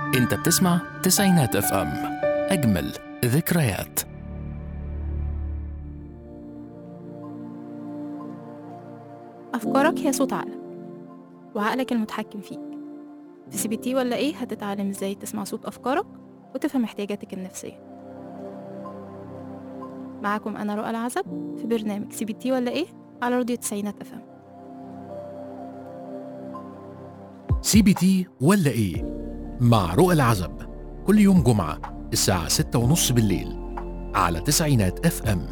انت بتسمع تسعينات اف ام اجمل ذكريات أفكارك هي صوت عقلك وعقلك المتحكم فيك في سي بي تي ولا إيه هتتعلم إزاي تسمع صوت أفكارك وتفهم احتياجاتك النفسية معاكم أنا رؤى العزب في برنامج سي بي تي ولا إيه على راديو تسعينات أف أم سي بي تي ولا ايه مع رؤى العزب كل يوم جمعة الساعة ستة ونص بالليل على تسعينات اف ام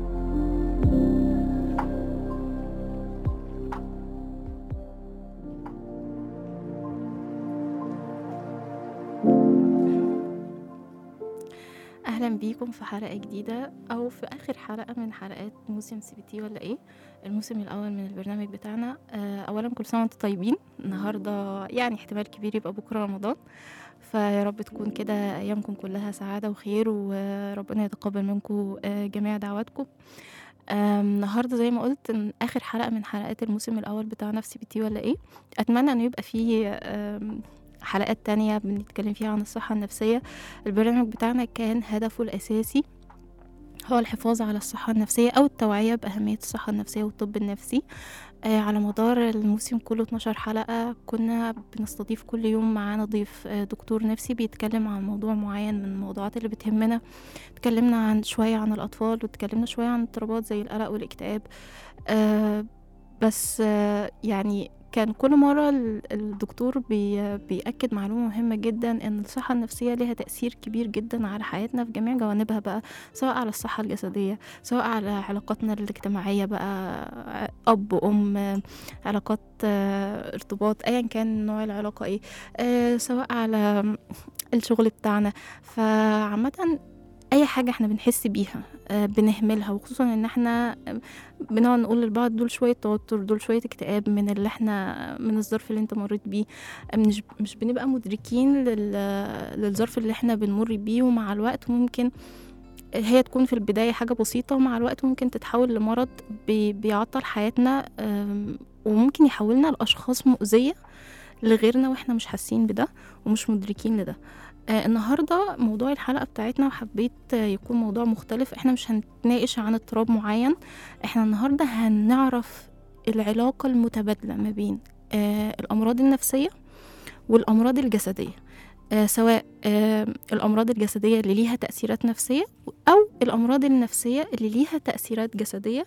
أهلا بيكم في حلقة جديدة أو في آخر حلقة من حلقات موسم سي بي تي ولا إيه الموسم الأول من البرنامج بتاعنا آه، أولا كل سنة وأنتم طيبين النهاردة يعني احتمال كبير يبقى بكرة رمضان فيا رب تكون كده أيامكم كلها سعادة وخير وربنا يتقبل منكم آه، جميع دعواتكم آم، النهارده زي ما قلت إن اخر حلقه من حلقات الموسم الاول بتاع نفسي بي تي ولا ايه اتمنى انه يبقى فيه آم، حلقات تانية بنتكلم فيها عن الصحة النفسية البرنامج بتاعنا كان هدفه الأساسي هو الحفاظ على الصحة النفسية أو التوعية بأهمية الصحة النفسية والطب النفسي آه على مدار الموسم كله 12 حلقة كنا بنستضيف كل يوم معانا ضيف آه دكتور نفسي بيتكلم عن موضوع معين من الموضوعات اللي بتهمنا اتكلمنا عن شوية عن الأطفال واتكلمنا شوية عن اضطرابات زي القلق والاكتئاب آه بس آه يعني كان كل مرة ال- الدكتور بي بيأكد معلومة مهمة جدا إن الصحة النفسية ليها تأثير كبير جدا على حياتنا في جميع جوانبها بقى سواء على الصحة الجسدية سواء على علاقاتنا الاجتماعية بقى أب أم علاقات آه، ارتباط أيا كان نوع العلاقة ايه آه، سواء على الشغل بتاعنا فعامة أي حاجة احنا بنحس بيها آه، بنهملها وخصوصا ان احنا بنقعد نقول للبعض دول شوية توتر دول شوية اكتئاب من اللي احنا من الظرف اللي انت مريت بيه مش مش بنبقى مدركين لل- للظرف اللي احنا بنمر بيه ومع الوقت ممكن هي تكون في البداية حاجة بسيطة ومع الوقت ممكن تتحول لمرض بي- بيعطل حياتنا أم، وممكن يحولنا لأشخاص مؤذية لغيرنا واحنا مش حاسين بده ومش مدركين لده آه النهاردة موضوع الحلقة بتاعتنا وحبيت آه، يكون موضوع مختلف احنا مش هنتناقش عن اضطراب معين احنا النهاردة هنعرف العلاقة المتبادلة ما بين آه الأمراض النفسية والأمراض الجسدية آه سواء آه الأمراض الجسدية اللي ليها تأثيرات نفسية أو الأمراض النفسية اللي ليها تأثيرات جسدية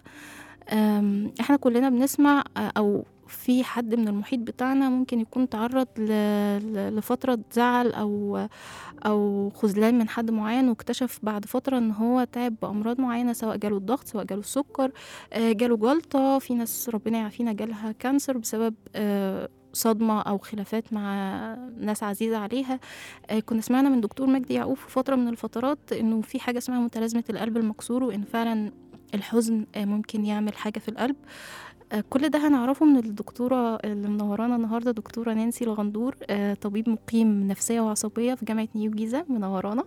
آم، احنا كلنا بنسمع آه، أو في حد من المحيط بتاعنا ممكن يكون تعرض ل- ل- لفترة زعل أو أو خذلان من حد معين واكتشف بعد فترة إن هو تعب بأمراض معينة سواء جاله الضغط سواء جاله السكر آه، جاله جلطة في ناس ربنا يعافينا جالها كانسر بسبب آه، صدمة أو خلافات مع ناس عزيزة عليها آه، كنا سمعنا من دكتور مجدي يعقوب في فترة من الفترات إنه في حاجة اسمها متلازمة القلب المكسور وإن فعلا الحزن آه، ممكن يعمل حاجة في القلب آه، كل ده هنعرفه من الدكتورة اللي منورانا النهاردة دكتورة نانسي الغندور آه، طبيب مقيم نفسية وعصبية في جامعة نيو جيزة منورانا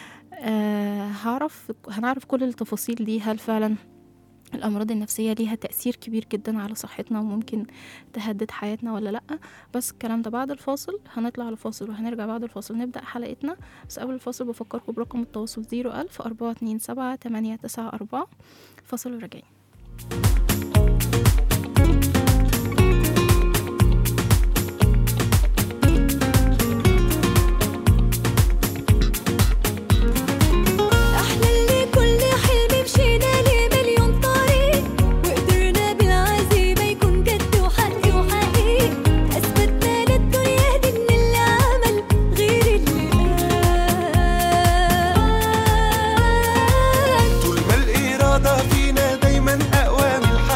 آه، هعرف هنعرف كل التفاصيل دي هل فعلا الأمراض النفسية ليها تأثير كبير جدا على صحتنا وممكن تهدد حياتنا ولا لأ بس الكلام ده بعد الفاصل هنطلع الفاصل وهنرجع بعد الفاصل نبدأ حلقتنا بس قبل الفاصل بفكركم برقم التواصل 01000 427 894 فاصل وراجعين احنا اللي كل حلم مشينا ليه مليون طريق وقدرنا بالعزيمة يكون جد وحق وحقيقي اثبتنا للدنيا دي ان اللي عمل غير اللي قال طول ما الإرادة فينا دايما أقوى من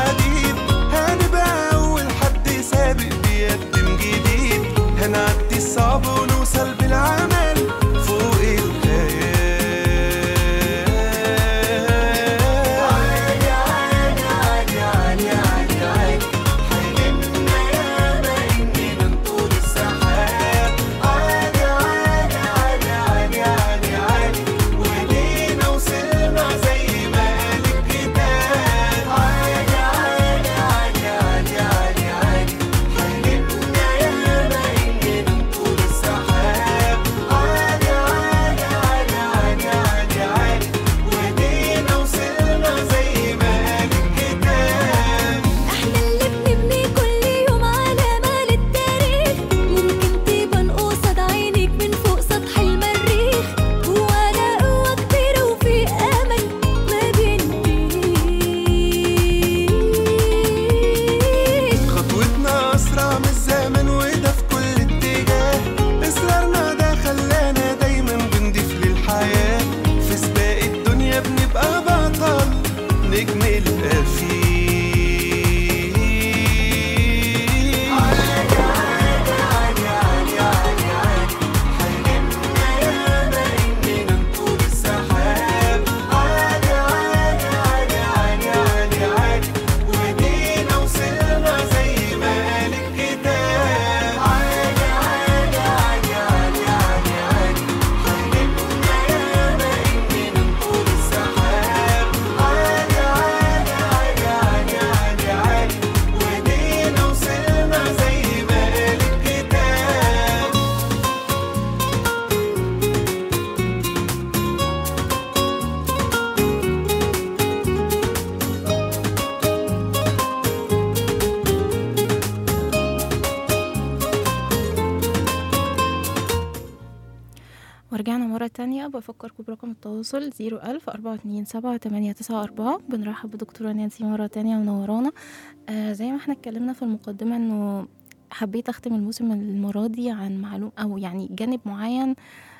ورجعنا مرة تانية بفكركم برقم التواصل زيرو ألف أربعة اتنين سبعة تمانية تسعة أربعة بنرحب بدكتورة نانسي مرة تانية منورانا آه زي ما احنا اتكلمنا في المقدمة انه حبيت اختم الموسم المرة دي عن معلوم أو يعني جانب معين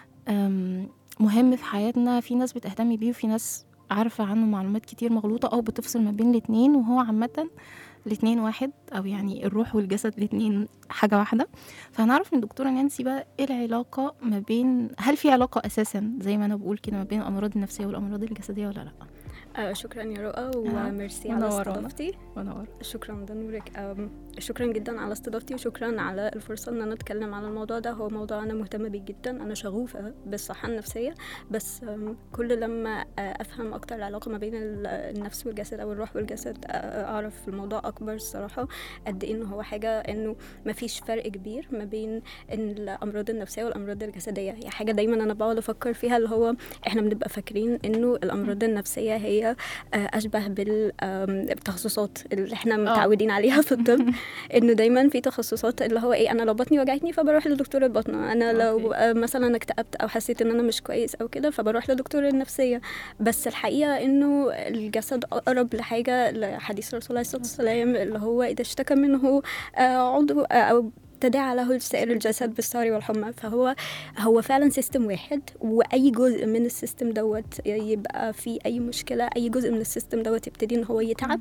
آم، مهم في حياتنا في ناس بتهتم بيه وفي ناس عارفة عنه معلومات كتير مغلوطة أو بتفصل ما بين الاتنين وهو عامة الاتنين واحد أو يعني الروح والجسد الاتنين حاجة واحدة فهنعرف من الدكتورة نانسي بقى ايه العلاقة ما بين هل في علاقة أساسا زي ما أنا بقول كده ما بين الأمراض النفسية والأمراض الجسدية ولا لأ؟ آه شكرا يا رؤى وميرسي على منورانا. استضافتي منور شكرا ده نورك آم، شكرا جدا على استضافتي وشكرا على الفرصة ان انا اتكلم على الموضوع ده هو موضوع انا مهتمة بيه جدا انا شغوفة بالصحة النفسية بس آم، كل لما آه، افهم اكتر العلاقة ما بين ال- النفس والجسد او الروح والجسد آه، اعرف الموضوع اكبر الصراحة قد ايه انه هو حاجة انه ما فيش فرق كبير ما بين إن الامراض النفسية والامراض الجسدية هي حاجة دايما انا بقعد افكر فيها اللي هو احنا بنبقى فاكرين انه الامراض النفسية هي آه، اشبه بالتخصصات اللي احنا متعودين عليها في الطب انه دايما في تخصصات اللي هو ايه انا لو بطني وجعتني فبروح لدكتور البطن انا لو أوكي. آه، مثلا اكتئبت او حسيت ان انا مش كويس او كده فبروح لدكتور النفسيه بس الحقيقه انه الجسد اقرب لحاجه لحديث الرسول عليه الصلاه والسلام اللي هو اذا اشتكى منه آه، عضو آه، او تداعى له سائر الجسد بالسهر والحمى فهو هو فعلا سيستم واحد واي جزء من السيستم دوت يبقى في اي مشكله اي جزء من السيستم دوت يبتدي ان هو يتعب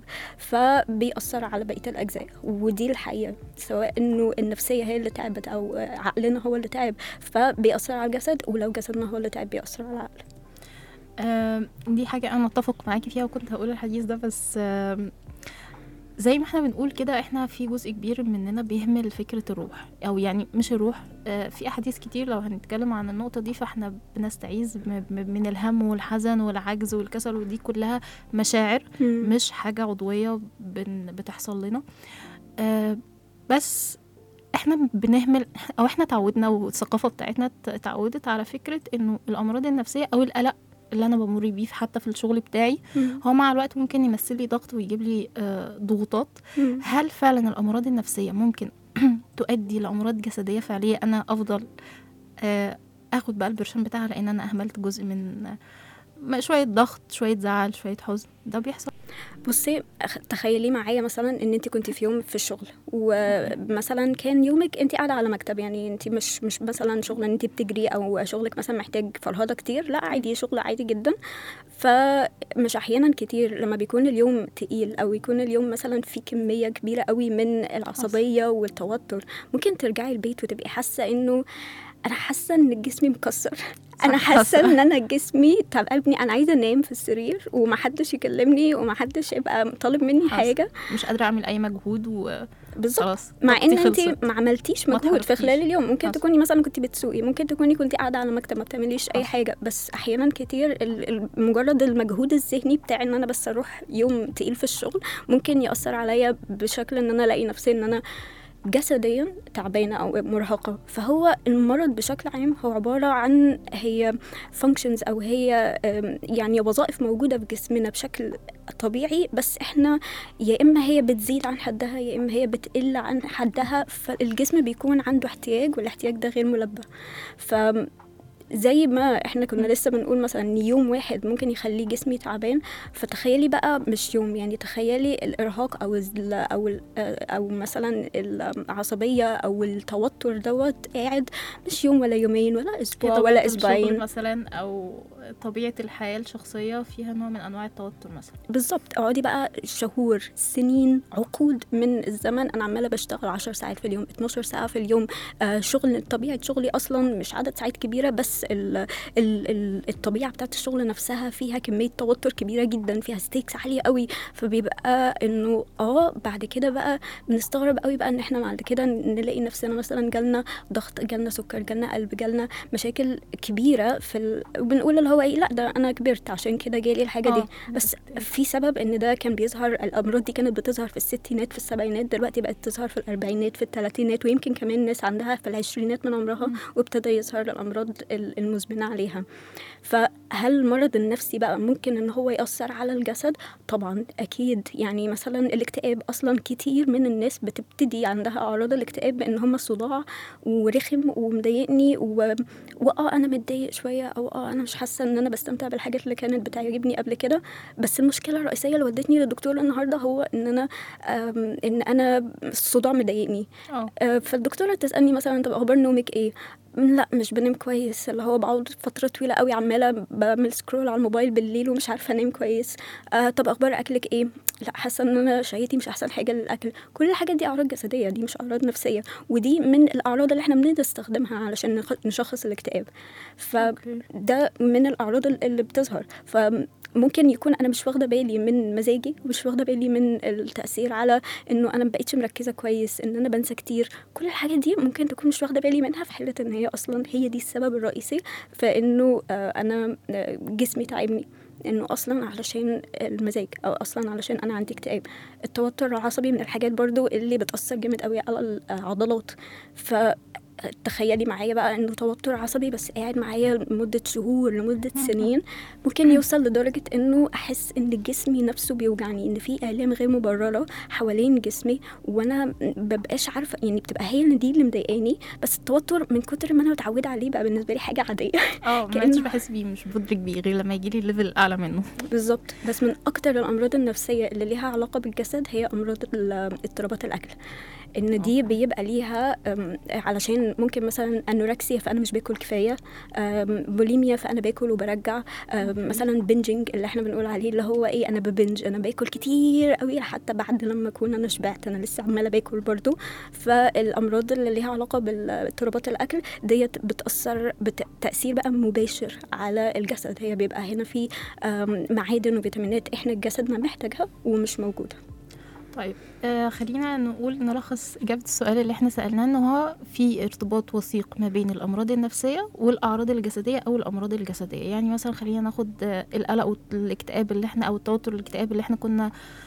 فبيأثر على بقيه الاجزاء ودي الحقيقه سواء انه النفسيه هي اللي تعبت او عقلنا هو اللي تعب فبيأثر على الجسد ولو جسدنا هو اللي تعب بيأثر على العقل آم، دي حاجة أنا أتفق معاكي فيها وكنت هقول الحديث ده بس آم، زي ما احنا بنقول كده احنا في جزء كبير مننا بيهمل فكرة الروح أو يعني مش الروح آه، في أحاديث كتير لو هنتكلم عن النقطة دي فاحنا بنستعيذ م- م- من الهم والحزن والعجز والكسل ودي كلها مشاعر مش حاجة عضوية بن بتحصل لنا آه بس احنا بنهمل او احنا تعودنا والثقافة بتاعتنا ت- اتعودت على فكرة انه الامراض النفسية او القلق اللي انا بمر بيه حتى في الشغل بتاعي مم. هو مع الوقت ممكن يمثل لي ضغط ويجيب لي آه ضغوطات مم. هل فعلا الامراض النفسية ممكن تؤدي لامراض جسدية فعلية انا افضل آه اخد بقى البرشام بتاعها لان انا اهملت جزء من آه، شوية ضغط شوية زعل شوية حزن ده بيحصل بصي أخ- تخيلي معايا مثلا ان انت كنت في يوم في الشغل ومثلا كان يومك انت قاعده على مكتب يعني انت مش مش مثلا شغل ان انت بتجري او شغلك مثلا محتاج فرهده كتير لا عادي شغل عادي جدا فمش احيانا كتير لما بيكون اليوم تقيل او يكون اليوم مثلا في كميه كبيره قوي من العصبيه والتوتر ممكن ترجعي البيت وتبقي حاسه انه انا حاسه ان جسمي مكسر انا صح، حاسه صح. ان انا جسمي تعبني انا عايزه انام في السرير ومحدش يكلمني ومحدش يبقى طالب مني حصل. حاجه مش قادرة أعمل أي مجهود بالظبط وخلاص مع طاقتي ان انت خلصت. ما عملتيش ما مجهود في اتحركتيش. خلال اليوم ممكن حصل. تكوني مثلا كنت بتسوقي ممكن تكوني كنت قاعده على مكتب ما بتعمليش اي حصل. حاجه بس احيانا كتير ال- ال- مجرد المجهود الذهني بتاع ان انا بس اروح يوم تقيل في الشغل ممكن ياثر عليا بشكل ان انا الاقي نفسي ان انا جسديا تعبانه او مرهقه فهو المرض بشكل عام هو عباره عن هي فانكشنز او هي أم، يعني وظائف موجوده في جسمنا بشكل طبيعي بس احنا يا اما هي بتزيد عن حدها يا اما هي بتقل عن حدها فالجسم بيكون عنده احتياج والاحتياج ده غير ملبى ف زي ما احنا كنا لسه بنقول مثلا ان يوم واحد ممكن يخلي جسمي تعبان فتخيلي بقى مش يوم يعني تخيلي الارهاق او ال او ال او مثلا العصبيه او التوتر دوت قاعد مش يوم ولا يومين ولا اسبوع طبيعة ولا الشغل اسبوعين مثلا أو طبيعة الحياة الشخصية فيها نوع من أنواع التوتر مثلا بالظبط اقعدي بقى شهور سنين عقود من الزمن انا عماله بشتغل 10 ساعات في اليوم 12 ساعه في اليوم آه شغل طبيعه شغلي اصلا مش عدد ساعات كبيره بس ال ال ال الطبيعه بتاعت الشغل نفسها فيها كميه توتر كبيره جدا فيها ستيكس عاليه قوي فبيبقى انه اه بعد كده بقى بنستغرب قوي بقى ان احنا بعد كده نلاقي نفسنا مثلا جالنا ضغط جالنا سكر جالنا قلب جالنا مشاكل كبيره في ال... وبنقول اللي هو ايه لا ده انا كبرت عشان كده جالي الحاجه دي آه، بس في سبب ان ده كان بيظهر الامراض دي كانت بتظهر في الستينات في السبعينات دلوقتي بقت تظهر في الاربعينات في الثلاثينات ويمكن كمان ناس عندها في العشرينات من عمرها وابتدى يظهر الامراض ال- ال- المزمنة عليها فهل المرض النفسي بقى ممكن ان هو يأثر على الجسد طبعا اكيد يعني مثلا الاكتئاب اصلا كتير من الناس بتبتدي عندها اعراض الاكتئاب بان هم صداع ورخم ومضايقني و... واه انا متضايق شويه او اه انا مش حاسه ان انا بستمتع بالحاجات اللي كانت بتعجبني قبل كده بس المشكله الرئيسيه اللي ودتني للدكتور النهارده هو ان انا آم، ان انا الصداع مضايقني اه آه، فالدكتوره تسالني مثلا طب اخبار نومك ايه م، لا مش بنام كويس اللي هو بقعد فتره طويله قوي عماله بعمل سكرول على الموبايل بالليل ومش عارفه انام كويس آه طب اخبار اكلك ايه لا حاسه ان انا شهيتي مش احسن حاجه للاكل كل الحاجات دي اعراض جسديه دي مش اعراض نفسيه ودي من الاعراض اللي احنا بنستخدمها علشان نخ- نشخص الاكتئاب أوكي. فده من الاعراض ال- اللي بتظهر فممكن يكون انا مش واخده بالي من مزاجي ومش واخده بالي من التاثير على انه انا مبقتش مركزه كويس ان انا بنسى كتير كل الحاجات دي ممكن تكون مش واخده بالي منها في حاله ان هي اصلا هي دي السبب الرئيسي في انه آه، انا آه، جسمي تعبني انه اصلا علشان المزاج او اصلا علشان انا عندي اكتئاب التوتر العصبي من الحاجات برضو اللي بتاثر جامد قوي على العضلات ف تخيلي معايا بقى انه توتر عصبي بس قاعد معايا لمده شهور لمده سنين ممكن يوصل لدرجه انه احس ان جسمي نفسه بيوجعني ان في الام غير مبرره حوالين جسمي وانا مببقاش عارفه يعني بتبقى هي اللي دي اللي مضايقاني بس التوتر من كتر ما انا متعوده عليه بقى بالنسبه لي حاجه عاديه اه ما كأنه- بقتش بحس بيه مش بدرك بيه غير لما يجي لي ليفل اعلى منه بالظبط بس من اكتر الامراض النفسيه اللي ليها علاقه بالجسد هي امراض ال- اضطرابات الاكل ان دي بيبقى ليها أم، علشان ممكن مثلا انوركسيا فانا مش باكل كفايه أم، بوليميا فانا باكل وبرجع أم، مثلا بنجنج اللي احنا بنقول عليه اللي هو ايه انا ببنج انا باكل كتير قوي حتى بعد لما اكون انا شبعت انا لسه عماله باكل برضو فالامراض اللي ليها علاقه باضطرابات الاكل ديت بتاثر بتاثير بقى مباشر على الجسد هي بيبقى هنا في أم، معادن وفيتامينات احنا جسدنا محتاجها ومش موجوده طيب آه خلينا نقول نلخص إجابة السؤال اللي احنا سألناه إن هو في ارتباط وثيق ما بين الأمراض النفسية والأعراض الجسدية أو الأمراض الجسدية يعني مثلا خلينا ناخد آه القلق والاكتئاب اللي احنا أو التوتر والاكتئاب اللي احنا كنا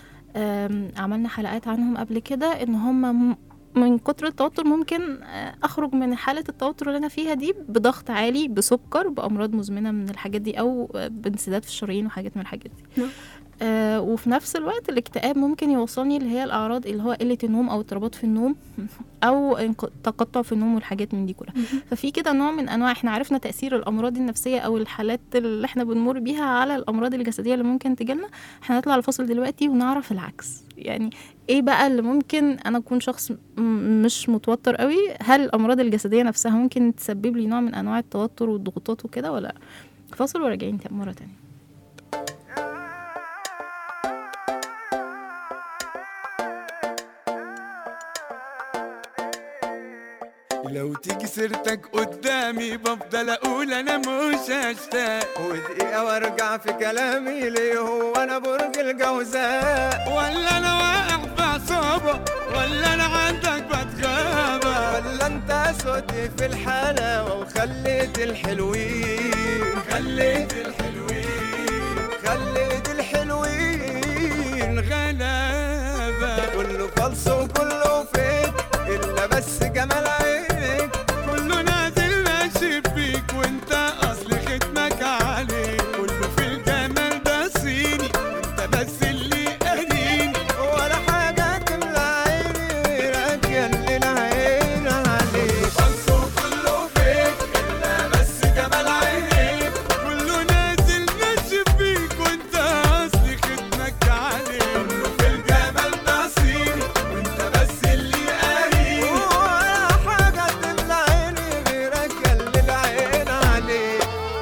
آم، عملنا حلقات عنهم قبل كده إن هم م- من كتر التوتر ممكن آه، أخرج من حالة التوتر اللي أنا فيها دي بضغط عالي بسكر بأمراض مزمنة من الحاجات دي أو آه، بانسداد في الشرايين وحاجات من الحاجات دي نعم. آه وفي نفس الوقت الاكتئاب ممكن يوصلني اللي هي الأعراض اللي هو قلة النوم أو اضطرابات في النوم أو انق- تقطع في النوم والحاجات من دي كلها ففي كده نوع من أنواع احنا عرفنا تأثير الأمراض النفسية أو الحالات اللي احنا بنمر بيها على الأمراض الجسدية اللي ممكن تجيلنا احنا هنطلع الفاصل دلوقتي ونعرف العكس يعني ايه بقى اللي ممكن انا اكون شخص م- مش متوتر قوي هل الامراض الجسديه نفسها ممكن تسبب لي نوع من انواع التوتر والضغوطات وكده ولا لأ؟ فاصل وراجعين تاني- مره تانية لو تيجي سيرتك قدامي بفضل اقول انا مش هشتاق ودقيقة وارجع في كلامي ليه هو انا برج الجوزاء ولا انا واقع في عصابة ولا انا عندك بتغابة ولا انت سودي في الحلاوة وخليت الحلوين خليت الحلوين خليت الحلوين غلابة كله فلس وكله فيك الا بس جمال عينك كله نازل ماشي بيك وانت اصل ختمك عليه كله في الجمال ده صيني انت بس اللي قاريني ولا حاجة تملى عيني راكية اللي العين عليك خلصه كله فيك الا بس جمال عينيك كله نازل ماشي فيك وانت اصل ختمك عليه كله في الجمال نصيب وانت بس اللي قاري ولا حاجة تملى عيني غيرك اللي العين عليك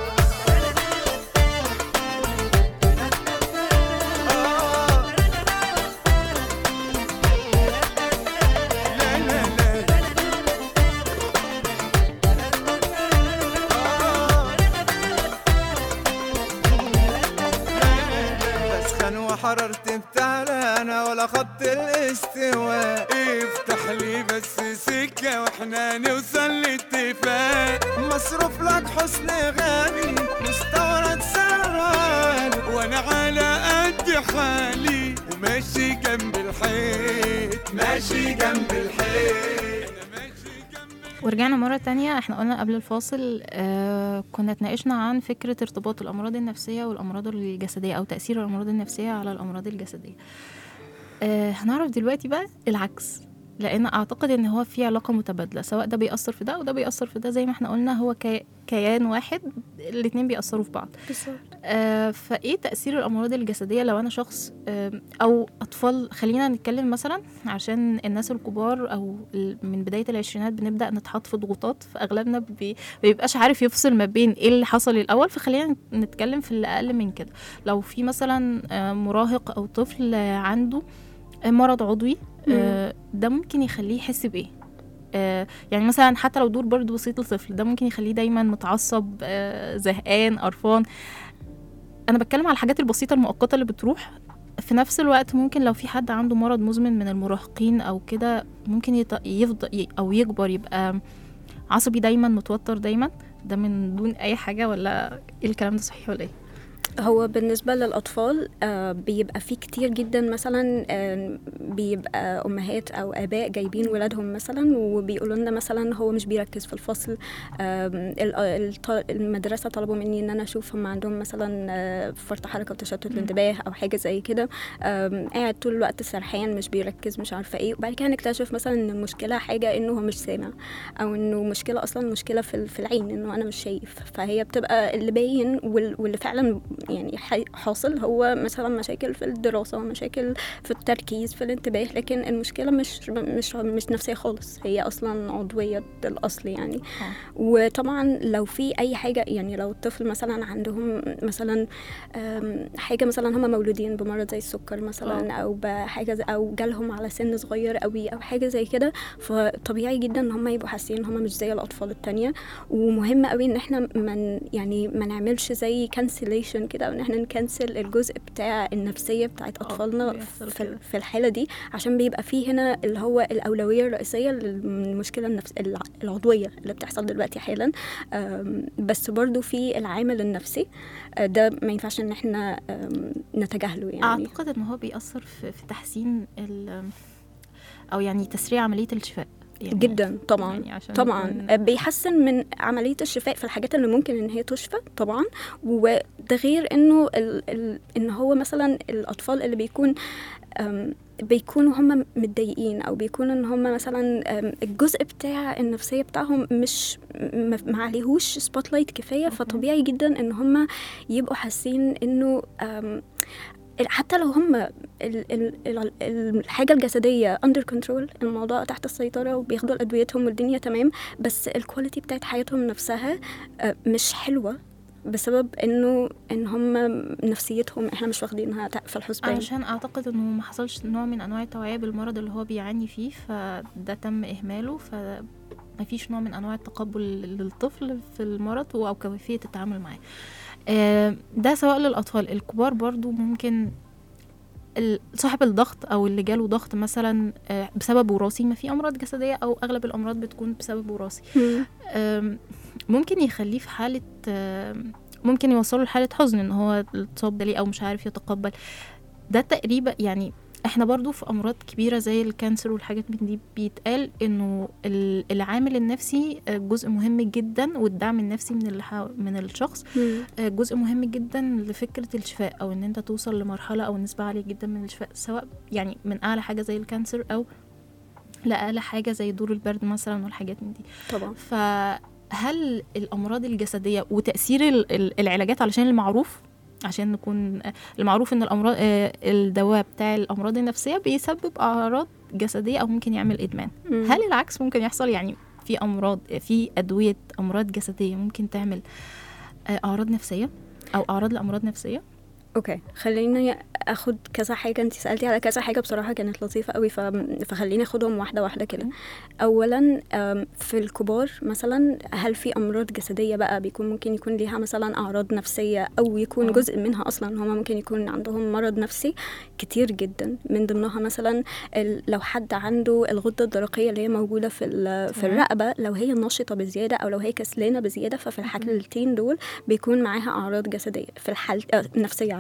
آه لا لا لا بسخن وحررت بتعلى انا ولا خط الاستواء افتح لي بس سكة واحنا نوصل لاتفاق مصروف لك حسن غالي مستورد سران وانا على قد حالي وماشي جنب الحيط ماشي جنب الحيط انا ماشي جنب ورجعنا مرة تانية احنا قلنا قبل الفاصل آه كنا اتناقشنا عن فكرة ارتباط الأمراض النفسية والأمراض الجسدية أو تأثير الأمراض النفسية على الأمراض الجسدية آه هنعرف دلوقتي بقى العكس لأن أعتقد إن هو في علاقة متبادلة سواء ده بيأثر في ده وده بيأثر في ده زي ما احنا قلنا هو كي- كيان واحد الاتنين بيأثروا في بعض بالظبط آه، فايه تاثير الامراض الجسديه لو انا شخص آم، او اطفال خلينا نتكلم مثلا عشان الناس الكبار او ال- من بدايه العشرينات بنبدا نتحط في ضغوطات فاغلبنا بي- بيبقاش عارف يفصل ما بين ايه اللي حصل الاول فخلينا نتكلم في اللي اقل من كده لو في مثلا آه، مراهق او طفل آه، عنده آه، مرض عضوي آه، ده ممكن يخليه يحس بايه آه، يعني مثلا حتى لو دور برضه بسيط للطفل ده ممكن يخليه دايما متعصب آه، زهقان قرفان انا بتكلم على الحاجات البسيطه المؤقته اللي بتروح في نفس الوقت ممكن لو في حد عنده مرض مزمن من المراهقين او كده ممكن يط- يفضل ي- او يكبر يبقى عصبي دايما متوتر دايما ده من دون اي حاجه ولا ايه الكلام ده صحيح ولا ايه هو بالنسبة للأطفال آه، بيبقى في كتير جدا مثلا آه، بيبقى أمهات أو آباء جايبين ولادهم مثلا وبيقولوا لنا مثلا هو مش بيركز في الفصل آم، ال- الط- المدرسة طلبوا مني إن أنا أشوف هم عندهم مثلا آه، فرط حركة وتشتت الانتباه أو حاجة زي كده آم، قاعد طول الوقت سرحان مش بيركز مش عارفة إيه وبعد كده نكتشف مثلا إن المشكلة حاجة إنه هو مش سامع أو إنه مشكلة أصلا مشكلة في ال- في العين إنه أنا مش شايف فهي بتبقى اللي باين وال- واللي فعلا يعني حي- حاصل هو مثلا مشاكل في الدراسة مشاكل في التركيز في الانتباه لكن المشكلة مش مش مش نفسية خالص هي أصلا عضوية الأصل يعني وطبعا لو في أي حاجة يعني لو الطفل مثلا عندهم مثلا أم، حاجة مثلا هم مولودين بمرض زي السكر مثلا أو بحاجة زي- أو جالهم على سن صغير قوي أو حاجة زي كده فطبيعي جدا ان هم يبقوا حاسين ان هم مش زي الاطفال التانية ومهم قوي ان احنا من يعني ما نعملش زي كانسليشن كده او ان احنا نكنسل الجزء بتاع النفسيه بتاعت اطفالنا بيحصل في, كده. في الحاله دي عشان بيبقى فيه هنا اللي هو الاولويه الرئيسيه للمشكله النفس الع- العضويه اللي بتحصل دلوقتي حالا أم، بس برضو في العامل النفسي أه، ده ما ينفعش ان احنا أم، نتجاهله يعني اعتقد ان هو بيأثر في, في تحسين ال او يعني تسريع عمليه الشفاء يعني جدا طبعا يعني عشان طبعا نكون- بيحسن من عمليه الشفاء في الحاجات اللي ممكن ان هي تشفى طبعا وده غير انه ال ال ان هو مثلا الاطفال اللي بيكون أم، بيكونوا هم متضايقين او بيكونوا ان هم مثلا أم، الجزء بتاع النفسيه بتاعهم مش م- ما عليهوش سبوت لايت كفايه فطبيعي جدا ان هم يبقوا حاسين انه أم، حتى لو هم ال- ال- ال- الحاجة الجسدية under control الموضوع تحت السيطرة وبياخدوا أدويتهم والدنيا تمام بس الكواليتي بتاعت حياتهم نفسها آه، مش حلوة بسبب انه ان هم نفسيتهم احنا مش واخدينها في الحسبان علشان اعتقد انه ما حصلش نوع من انواع التوعيه بالمرض اللي هو بيعاني فيه فده تم اهماله فما فيش نوع من انواع التقبل للطفل في المرض او كيفيه التعامل معاه آه، ده سواء للاطفال الكبار برضو ممكن ال- صاحب الضغط او اللي جاله ضغط مثلا آه، بسبب وراثي ما في امراض جسديه او اغلب الامراض بتكون بسبب وراثي مم. أم، ممكن يخليه في حالة أم، ممكن يوصله لحالة حزن ان هو اتصاب ده ليه او مش عارف يتقبل ده تقريبا يعني احنا برضو في امراض كبيرة زي الكانسر والحاجات من دي بيتقال انه ال- العامل النفسي آه، جزء مهم جدا والدعم النفسي من الح- من الشخص مم. آه، جزء مهم جدا لفكرة الشفاء او ان انت توصل لمرحلة او نسبة عالية جدا من الشفاء سواء يعني من اعلى حاجة زي الكانسر او لأقل حاجة زي دور البرد مثلا والحاجات من دي طبعا فهل الامراض الجسديه وتاثير ال- ال- العلاجات علشان المعروف عشان نكون المعروف ان الامراض آه، الدواء بتاع الامراض النفسيه بيسبب اعراض جسديه او ممكن يعمل ادمان مم. هل العكس ممكن يحصل يعني في امراض في ادويه امراض جسديه ممكن تعمل آه، اعراض نفسيه او اعراض لامراض نفسيه اوكي خليني اخد كذا حاجه انت سالتي على كذا حاجه بصراحه كانت لطيفه قوي ف... فخليني اخدهم واحده واحده كده اولا أم، في الكبار مثلا هل في امراض جسديه بقى بيكون ممكن يكون ليها مثلا اعراض نفسيه او يكون آه. جزء منها اصلا هم ممكن يكون عندهم مرض نفسي كتير جدا من ضمنها مثلا ال- لو حد عنده الغده الدرقيه اللي هي موجوده في ال- في تمام. الرقبه لو هي نشطه بزياده او لو هي كسلانه بزياده ففي الحالتين دول بيكون معاها اعراض جسديه في الحال آه، نفسيه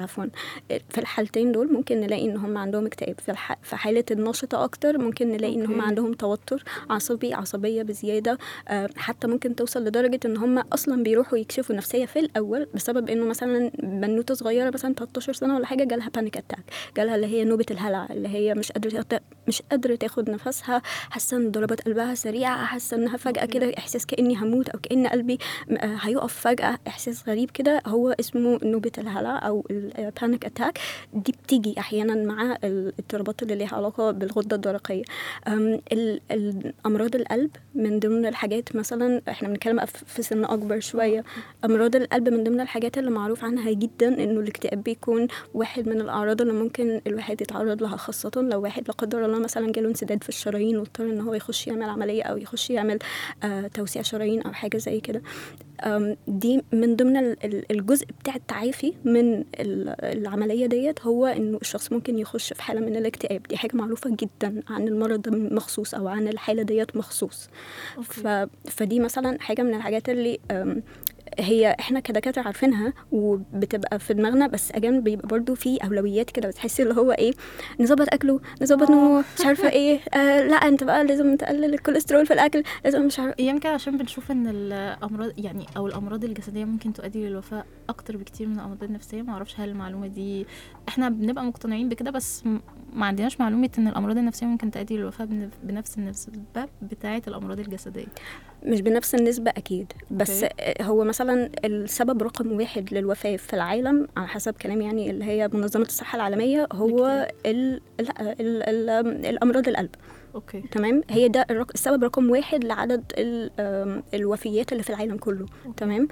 عفوا في الحالتين دول ممكن نلاقي ان هم عندهم اكتئاب في, الح... في حاله النشطه اكتر ممكن نلاقي ان هم أوكي. عندهم توتر عصبي عصبيه بزياده آه، حتى ممكن توصل لدرجه ان هم اصلا بيروحوا يكشفوا نفسيه في الاول بسبب انه مثلا بنوته صغيره مثلا 13 سنه ولا حاجه جالها بانيك اتاك جالها اللي هي نوبه الهلع اللي هي مش قادره تا- مش قادره تاخد نفسها حاسه ان ضربات قلبها سريعه حاسه انها فجاه أوكي. كده احساس كاني هموت او كان قلبي م- آه، هيقف فجاه احساس غريب كده هو اسمه نوبه الهلع او البانيك اتاك دي بتيجي احيانا مع الاضطرابات اللي ليها علاقه بالغده الدرقيه أم، ال- ال- امراض القلب من ضمن الحاجات مثلا احنا بنتكلم بقى في في سن اكبر شويه امراض القلب من ضمن الحاجات اللي معروف عنها جدا انه الاكتئاب بيكون واحد من الاعراض اللي ممكن الواحد يتعرض لها خاصه لو واحد لا قدر الله مثلا جاله انسداد في الشرايين واضطر ان هو يخش يعمل عمليه او يخش يعمل آه توسيع شرايين او حاجه زي كده أم، دي من ضمن ال- ال- الجزء بتاع التعافي من ال- العملية ديت هو إنه الشخص ممكن يخش في حالة من الاكتئاب دي حاجة معروفة جدا عن المرض ده مخصوص أو عن الحالة ديت مخصوص ف... فدي مثلا حاجة من الحاجات اللي أم، هي احنا كدكاتره عارفينها وبتبقى في دماغنا بس اجان بيبقى برضو في اولويات كده بتحسي اللي هو ايه نظبط اكله نظبط نومه مش عارفه ايه آه لا انت بقى لازم تقلل الكوليسترول في الاكل لازم مش عارفه يمكن عشان بنشوف ان الامراض يعني او الامراض الجسديه ممكن تؤدي للوفاه اكتر بكتير من الامراض النفسيه ما اعرفش هل المعلومه دي احنا بنبقى مقتنعين بكده بس م- ما عندناش معلومه ان الامراض النفسيه ممكن تؤدي للوفاه بنف- بنفس النسبه بتاعه الامراض الجسديه مش بنفس النسبة أكيد بس أوكي. هو مثلا السبب رقم واحد للوفاة في العالم على حسب كلام يعني اللي هي منظمة الصحة العالمية هو ال... لا ال... ال... الأمراض القلب اوكي تمام هي ده الرق... السبب رقم واحد لعدد ال... آم، الوفيات اللي في العالم كله تمام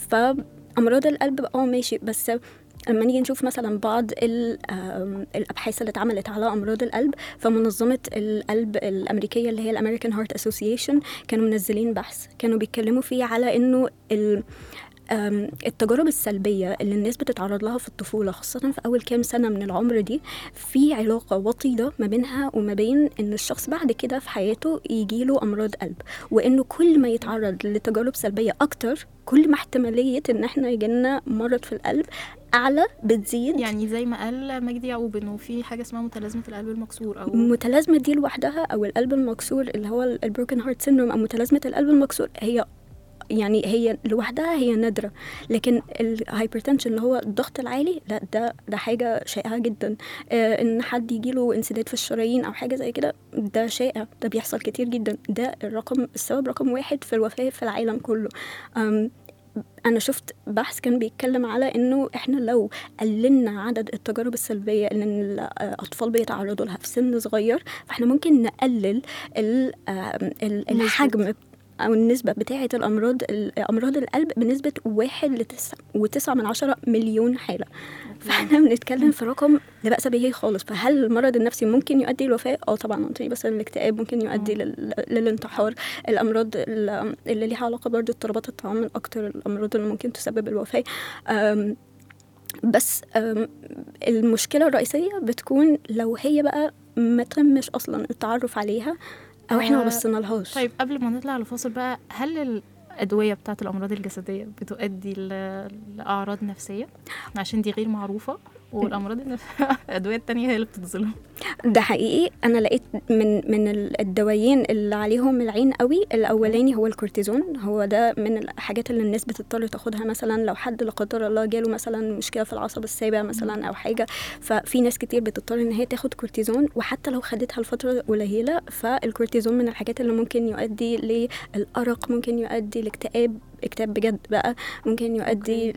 فأمراض القلب اه ماشي بس لما نيجي نشوف مثلا بعض ال- آم، الابحاث اللي اتعملت على امراض القلب فمنظمه القلب الامريكيه اللي هي الامريكان هارت اسوسيشن كانوا منزلين بحث كانوا بيتكلموا فيه على انه ال آم، التجارب السلبية اللي الناس بتتعرض لها في الطفولة خاصة في أول كام سنة من العمر دي في علاقة وطيدة ما بينها وما بين إن الشخص بعد كده في حياته يجيله أمراض قلب وإنه كل ما يتعرض لتجارب سلبية أكتر كل ما احتمالية إن إحنا يجيلنا مرض في القلب أعلى بتزيد يعني زي ما قال مجدي يعقوب انه في حاجه اسمها متلازمه القلب المكسور او المتلازمة دي لوحدها أو القلب المكسور اللي هو البروكن هارت سيندروم أو متلازمة القلب المكسور هي يعني هي لوحدها هي نادرة لكن الهايبرتنشن اللي هو الضغط العالي لا ده ده حاجة شائعة جدا آه ان حد يجيله انسداد في الشرايين او حاجة زي كده ده شائع ده بيحصل كتير جدا ده الرقم السبب رقم واحد في الوفاة في العالم كله آم انا شفت بحث كان بيتكلم على انه احنا لو قللنا عدد التجارب السلبيه اللي الاطفال بيتعرضوا لها في سن صغير فاحنا ممكن نقلل ال- آم، ال- الحجم او النسبه بتاعه الامراض امراض القلب بنسبه واحد لتسعة وتسعة من عشرة مليون حاله فاحنا بنتكلم في رقم لا باس به خالص فهل المرض النفسي ممكن يؤدي للوفاه اه طبعا عن طريق مثلا الاكتئاب ممكن يؤدي لل- للانتحار الامراض ال- اللي ليها علاقه برضه اضطرابات الطعام من اكتر الامراض اللي ممكن تسبب الوفاه أم، بس أم، المشكله الرئيسيه بتكون لو هي بقى ما تمش اصلا التعرف عليها او احنا ما آه، بصينا لهاش طيب قبل ما نطلع لفاصل بقى هل الأدوية بتاعت الأمراض الجسدية بتؤدي ل- لأعراض نفسية عشان دي غير معروفة والأمراض النف- الأدوية التانية هي اللي بتتظلم ده حقيقي انا لقيت من من ال- الدوايين اللي عليهم العين قوي الاولاني هو الكورتيزون هو ده من الحاجات اللي الناس بتضطر تاخدها مثلا لو حد لا قدر الله جاله مثلا مشكله في العصب السابع مثلا او حاجه ففي ناس كتير بتضطر ان هي تاخد كورتيزون وحتى لو خدتها لفتره قليله فالكورتيزون من الحاجات اللي ممكن يؤدي للارق ممكن يؤدي لاكتئاب اكتئاب بجد بقى ممكن يؤدي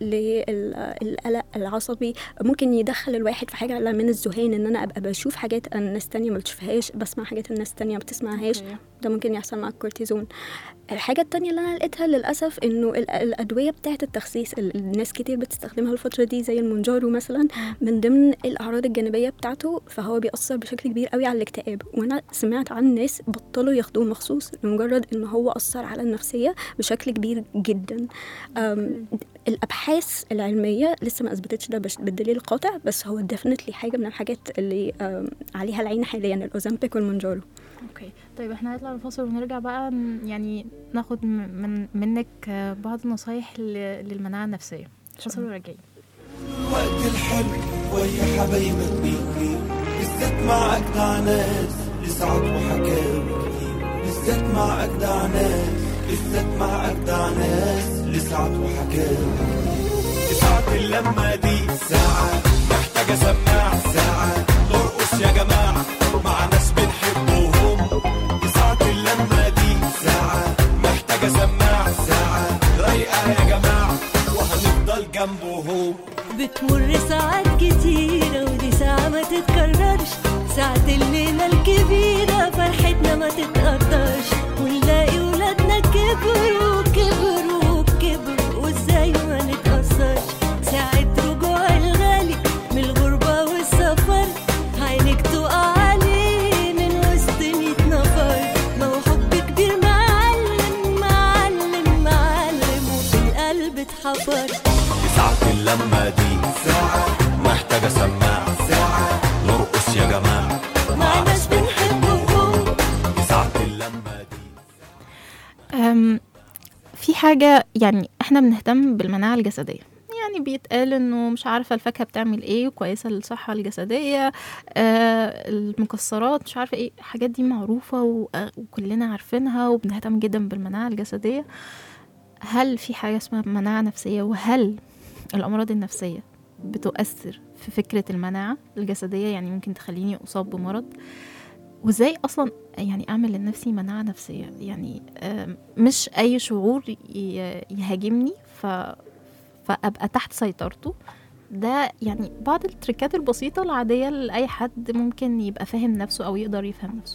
للقلق العصبي ممكن يدخل الواحد في حاجه من الذهان ان انا ابقى بشوف حاجات الناس تانية ما بتشوفهاش بسمع حاجات الناس تانية ما بتسمعهاش أوكي. ده ممكن يحصل مع الكورتيزون الحاجة التانية اللي أنا لقيتها للأسف إنه ال- الأدوية بتاعة التخسيس اللي الناس كتير بتستخدمها الفترة دي زي المونجارو مثلا من ضمن الأعراض الجانبية بتاعته فهو بيأثر بشكل كبير قوي على الاكتئاب وأنا سمعت عن ناس بطلوا ياخدوه مخصوص لمجرد إن هو أثر على النفسية بشكل كبير جدا أم، الأبحاث العلمية لسه ما أثبتتش ده بش- بالدليل القاطع بس هو ديفنتلي حاجة من الحاجات اللي أم، عليها العين حاليا الأوزامبيك والمونجارو اوكي طيب احنا هنطلع الفاصل ونرجع بقى ن- يعني ناخد م- من منك آه، بعض النصايح ل- للمناعة النفسية فاصل وراجعين وقت الحلو ويا حبايبك بيكفي بالذات مع أجدع ناس لسعد وحكاوي كتير بالذات مع أجدع ناس بالذات مع أجدع ناس لسعد وحكاوي ساعة اللمة دي ساعة محتاجة سماع ساعة نرقص يا جماعة مع ناس بنحبهم ساعة اللمة دي ساعة محتاجة سماع ساعة رايقة يا جماعة وهنفضل جنبهم بتمر ساعات كتيرة ودي ساعة ما تتكررش ساعة الليلة الكبيرة فرحتنا ما تتقدرش ونلاقي ولادنا كبروا كبروا كبروا وازاي ما نتأثرش ساعة رجوع الغالي من الغربة والسفر عينك تقع عليه من وسط ميت نفر ما هو حب كبير معلم معلم معلم وفي القلب اتحفر ساعة اللمة دي ساعة محتاجة سماع ساعة نرقص يا جماعة مع ناس بنحبهم ساعة اللمة دي أم، في حاجة يعني احنا بنهتم بالمناعة الجسدية يعني بيتقال انه مش عارفة الفاكهة بتعمل ايه وكويسة للصحة الجسدية آه المكسرات مش عارفة ايه الحاجات دي معروفة و- وكلنا عارفينها وبنهتم جدا بالمناعة الجسدية هل في حاجة اسمها مناعة نفسية وهل الأمراض النفسية بتؤثر في فكرة المناعة الجسدية يعني ممكن تخليني أصاب بمرض وازاي اصلا يعني اعمل لنفسي مناعه نفسيه يعني آم، مش اي شعور ي- يهاجمني ف فابقى تحت سيطرته ده يعني بعض التريكات البسيطة العادية لأي حد ممكن يبقى فاهم نفسه أو يقدر يفهم نفسه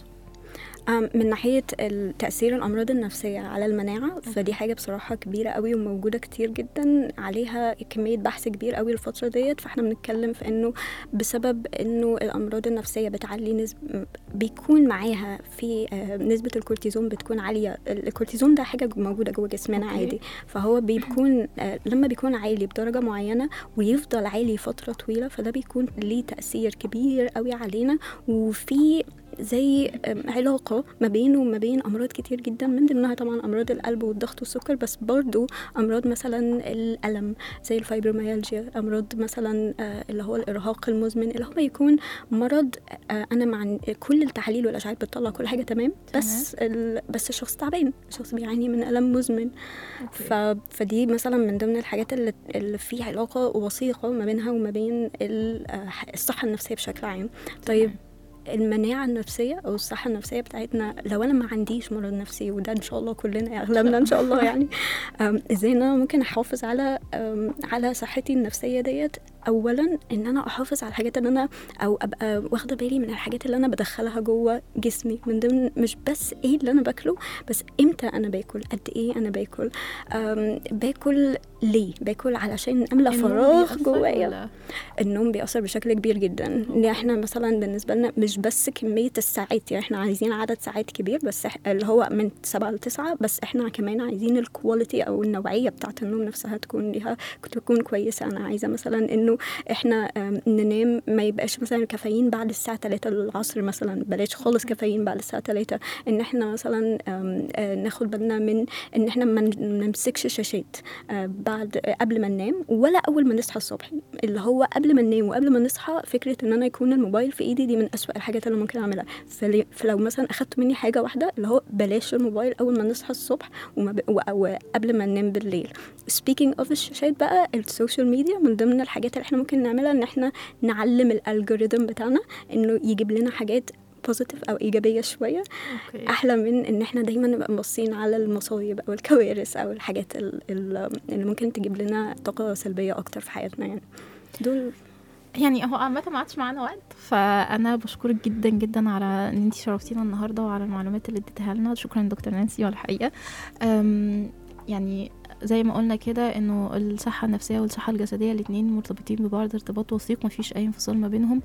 أم، من ناحية ال- تأثير الأمراض النفسية على المناعة فدي حاجة بصراحة كبيرة قوي وموجودة كتير جدا عليها كمية بحث كبير قوي الفترة ديت فاحنا بنتكلم في انه بسبب انه الأمراض النفسية بتعلي نسبة بيكون معاها في آه، نسبة الكورتيزون بتكون عالية الكورتيزون ده حاجة موجودة جوه جسمنا أوكي. عادي فهو بيكون آه، لما بيكون عالي بدرجة معينة ويفضل عالي فترة طويلة فده بيكون ليه تأثير كبير قوي علينا وفي زي أم، علاقة ما بينه وما بين أمراض كتير جدا من ضمنها طبعا أمراض القلب والضغط والسكر بس برضو أمراض مثلا الألم زي الفايبروميالجيا أمراض مثلا آه، اللي هو الإرهاق المزمن اللي هو يكون مرض آه، أنا مع كل التحاليل والأشعات بتطلع كل حاجة تمام بس ال... بس الشخص تعبان الشخص بيعاني من ألم مزمن ف... فدي مثلا من ضمن الحاجات اللي, اللي في علاقة وثيقة ما بينها وما بين ال- آه، الصحة النفسية بشكل عام طيب المناعة النفسية أو الصحة النفسية بتاعتنا لو أنا ما عنديش مرض نفسي وده إن شاء الله كلنا أغلبنا إن شاء الله يعني أم، إزاي إن أنا ممكن أحافظ على أم، على صحتي النفسية ديت أولا إن أنا أحافظ على الحاجات اللي أنا أو أبقى واخدة بالي من الحاجات اللي أنا بدخلها جوه جسمي من ضمن مش بس إيه اللي أنا باكله بس إمتى أنا باكل قد إيه أنا باكل أم، باكل ليه باكل علشان أملى النوم فراغ بيأثر جوايا ولا- النوم بيأثر بشكل كبير جدا ان احنا مثلا بالنسبه لنا مش بس كميه الساعات يعني احنا عايزين عدد ساعات كبير بس إح- اللي هو من سبعة لتسعة بس احنا كمان عايزين الكواليتي او النوعيه بتاعه النوم نفسها تكون ليها تكون كويسه انا عايزه مثلا انه احنا آم، ننام ما يبقاش مثلا كافيين بعد الساعه 3 العصر مثلا بلاش خالص كافيين بعد الساعه 3 ان احنا مثلا آم، آه، ناخد بالنا من ان احنا ما نمسكش شاشات آه، بعد آه، قبل ما ننام ولا اول ما نصحى الصبح اللي هو قبل ما ننام وقبل ما نصحى فكره ان انا يكون الموبايل في ايدي دي من أسوأ الحاجات اللي ممكن اعملها فلي- فلو مثلا اخدت مني حاجه واحده اللي هو بلاش الموبايل اول ما نصحى الصبح وما ب... و- او قبل ما ننام بالليل سبيكينج اوف الشاشات بقى السوشيال ميديا من ضمن الحاجات اللي احنا ممكن نعملها ان احنا نعلم الالجوريثم بتاعنا انه يجيب لنا حاجات بوزيتيف او ايجابيه شويه أوكي. احلى من ان احنا دايما نبقى باصين على المصايب او الكوارث او الحاجات ال- ال- اللي ممكن تجيب لنا طاقه سلبيه اكتر في حياتنا يعني دول يعني هو عامة ما عادش معانا وقت فأنا بشكرك جدا جدا على إن أنتي شرفتينا النهاردة وعلى المعلومات اللي اديتها لنا شكرا دكتور نانسي على الحقيقة أم، يعني زي ما قلنا كده انه الصحة النفسية والصحة الجسدية الاتنين مرتبطين ببعض ارتباط وثيق مفيش اي انفصال ما بينهم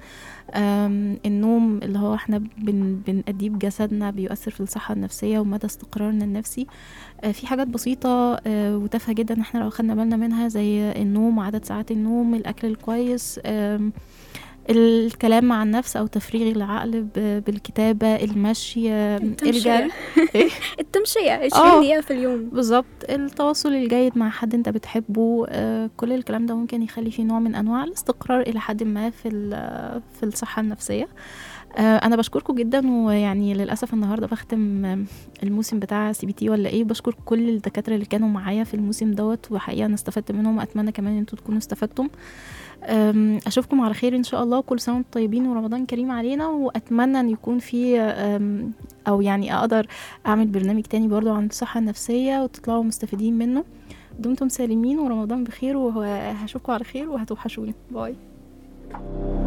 أم، النوم اللي هو احنا بن بنأديه بجسدنا بيؤثر في الصحة النفسية ومدى استقرارنا النفسي آه، في حاجات بسيطة آه، وتافهة جدا احنا لو خدنا بالنا منها زي النوم وعدد ساعات النوم الأكل الكويس آم، الكلام مع النفس او تفريغ العقل ب- بالكتابه المشي آه، التمشية. الجري إيه؟ التمشية 20 آه. دقيقة في اليوم بالظبط التواصل الجيد مع حد انت بتحبه آه، كل الكلام ده ممكن يخلي فيه نوع من انواع الاستقرار الى حد ما في ال- في الصحه النفسيه آه، انا بشكركم جدا ويعني للاسف النهارده بختم آم، الموسم بتاع سي بي تي ولا ايه بشكر كل الدكاتره اللي كانوا معايا في الموسم دوت وحقيقه انا استفدت منهم واتمنى كمان انتوا تكونوا استفدتم أم، اشوفكم على خير ان شاء الله كل سنه وانتم طيبين ورمضان كريم علينا واتمنى ان يكون في أم، او يعني اقدر اعمل برنامج تاني برضو عن الصحه النفسيه وتطلعوا مستفيدين منه دمتم سالمين ورمضان بخير وهشوفكم على خير وهتوحشوني باي